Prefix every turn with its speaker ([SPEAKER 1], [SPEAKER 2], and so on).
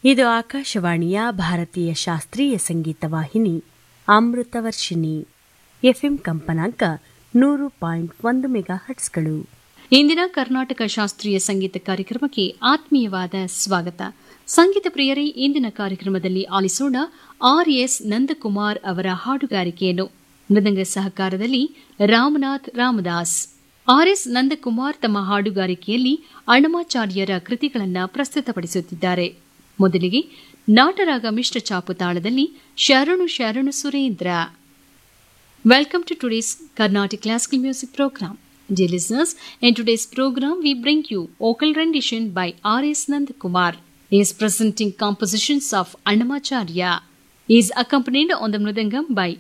[SPEAKER 1] ಇದು ಆಕಾಶವಾಣಿಯ ಭಾರತೀಯ ಶಾಸ್ತ್ರೀಯ ಸಂಗೀತ ವಾಹಿನಿ ಅಮೃತವರ್ಷಿಣಿ ಎಫ್ಎಂ ಕಂಪನಾಂಕ ನೂರು ಪಾಯಿಂಟ್ ಒಂದು ಮೆಗಾ ಹಟ್ಸ್ಗಳು
[SPEAKER 2] ಇಂದಿನ ಕರ್ನಾಟಕ ಶಾಸ್ತ್ರೀಯ ಸಂಗೀತ ಕಾರ್ಯಕ್ರಮಕ್ಕೆ ಆತ್ಮೀಯವಾದ ಸ್ವಾಗತ ಸಂಗೀತ ಪ್ರಿಯರೇ ಇಂದಿನ ಕಾರ್ಯಕ್ರಮದಲ್ಲಿ ಆಲಿಸೋಣ ಆರ್ ಎಸ್ ನಂದಕುಮಾರ್ ಅವರ ಹಾಡುಗಾರಿಕೆಯನ್ನು ಮೃದಂಗ ಸಹಕಾರದಲ್ಲಿ ರಾಮನಾಥ್ ರಾಮದಾಸ್ ಆರ್ ಎಸ್ ನಂದಕುಮಾರ್ ತಮ್ಮ ಹಾಡುಗಾರಿಕೆಯಲ್ಲಿ ಅಣ್ಣಮಾಚಾರ್ಯರ ಕೃತಿಗಳನ್ನು ಪ್ರಸ್ತುತಪಡಿಸುತ್ತಿದ್ದಾರೆ ಮೊದಲಿಗೆ ನಾಟರಾಗ ಮಿಶ್ರ ಚಾಪು ತಾಳದಲ್ಲಿ ಶರಣು ಶರಣು Surendra welcome to today's Carnatic classical music programme Dear listeners, in today's program we bring you vocal rendition by R.S. Nandakumar. He is presenting compositions of Annamacharya. He is accompanied on the mridangam by